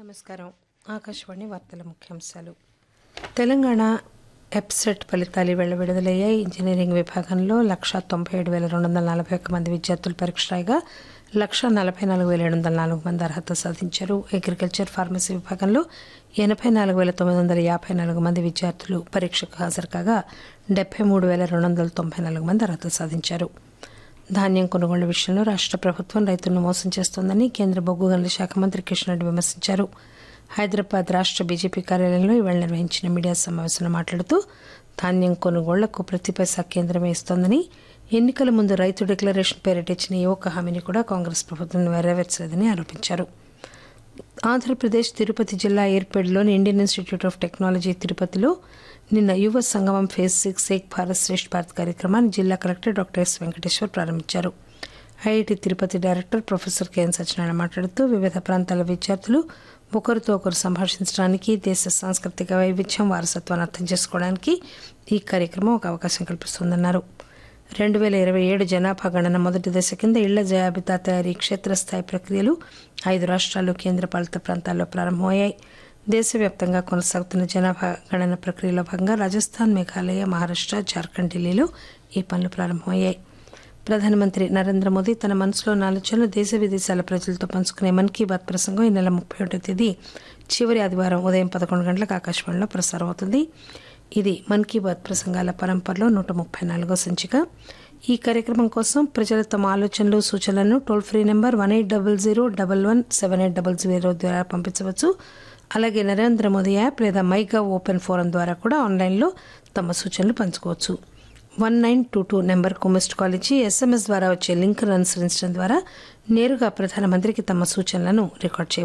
నమస్కారం ఆకాశవాణి వార్తల ముఖ్యాంశాలు తెలంగాణ ఎప్సెట్ ఫలితాలు ఇవాళ విడుదలయ్యాయి ఇంజనీరింగ్ విభాగంలో లక్ష తొంభై ఏడు వేల రెండు వందల నలభై ఒక్క మంది విద్యార్థులు పరీక్ష రాయగా లక్ష నలభై నాలుగు వేల ఏడు వందల నాలుగు మంది అర్హత సాధించారు అగ్రికల్చర్ ఫార్మసీ విభాగంలో ఎనభై నాలుగు వేల తొమ్మిది వందల యాభై నాలుగు మంది విద్యార్థులు పరీక్షకు హాజరు కాగా డెబ్బై మూడు వేల రెండు వందల తొంభై నాలుగు మంది అర్హత సాధించారు ధాన్యం కొనుగోళ్ల విషయంలో రాష్ట్ర ప్రభుత్వం రైతులను మోసం చేస్తోందని కేంద్ర బొగ్గు గనుల శాఖ మంత్రి కిషన్ రెడ్డి విమర్శించారు హైదరాబాద్ రాష్ట్ర బీజేపీ కార్యాలయంలో ఇవాళ నిర్వహించిన మీడియా సమావేశంలో మాట్లాడుతూ ధాన్యం కొనుగోళ్లకు ప్రతి పైసా కేంద్రమే ఇస్తోందని ఎన్నికల ముందు రైతు డిక్లరేషన్ పేరిట ఇచ్చిన ఏ ఒక్క హామీని కూడా కాంగ్రెస్ ప్రభుత్వం నెరవేర్చలేదని ఆరోపించారు ఆంధ్రప్రదేశ్ తిరుపతి జిల్లా ఏర్పేడులోని ఇండియన్ ఇన్స్టిట్యూట్ ఆఫ్ టెక్నాలజీ తిరుపతిలో నిన్న యువ సంగమం ఫేజ్ సిక్స్ ఏక్ భారత్ శ్రేష్ఠ భారత్ కార్యక్రమాన్ని జిల్లా కలెక్టర్ డాక్టర్ ఎస్ వెంకటేశ్వర్ ప్రారంభించారు IIT Tirupati director professor KN Satyanarayana మాట్లాడుతూ వివిధ ప్రాంతాల విద్యార్థులు ఒకరితో ఒకరు సంభాషించడానికి దేశ సాంస్కృతిక వైవిధ్యం వారసత్వాన్ని అర్థం చేసుకోవడానికి ఈ కార్యక్రమం ఒక అవకాశం కల్పిస్తుందన్నారు రెండు వేల ఇరవై ఏడు జనాభా గణన మొదటి దశ కింద ఇళ్ల జాబితా తయారీ క్షేత్రస్థాయి ప్రక్రియలు ఐదు రాష్ట్రాలు కేంద్రపాలిత ప్రాంతాల్లో ప్రారంభమయ్యాయి దేశవ్యాప్తంగా కొనసాగుతున్న జనాభా గణన ప్రక్రియలో భాగంగా రాజస్థాన్ మేఘాలయ మహారాష్ట్ర జార్ఖండ్ ఢిల్లీలో ఈ పనులు ప్రారంభమయ్యాయి ప్రధానమంత్రి నరేంద్ర మోదీ తన మనసులోని ఆలోచనలు దేశ విదేశాల ప్రజలతో పంచుకునే మన్ కీ బాత్ ప్రసంగం ఈ నెల ముప్పై ఒకటో తేదీ చివరి ఆదివారం ఉదయం పదకొండు గంటలకు ఆకాశవాణిలో ప్రసారం అవుతుంది ఇది మన్ కీ బాత్ ప్రసంగాల పరంపరలో నూట ముప్పై నాలుగో సంచిక ఈ కార్యక్రమం కోసం ప్రజలు తమ ఆలోచనలు సూచనలను toll free number one eight double zero double one seven eight double zero ద్వారా పంపించవచ్చు అలాగే నరేంద్ర మోదీ యాప్ లేదా మైగా ఓపెన్ ఫోరం ద్వారా కూడా ఆన్లైన్లో తమ సూచనలు పంచుకోవచ్చు వన్ నైన్ టూ టూ నెంబర్కు మిస్డ్ కాల్ ఇచ్చి ఎస్ఎంఎస్ ద్వారా వచ్చే లింక్ను అనుసరించడం ద్వారా నేరుగా ప్రధానమంత్రికి తమ సూచనలను రికార్డ్ చేయవచ్చు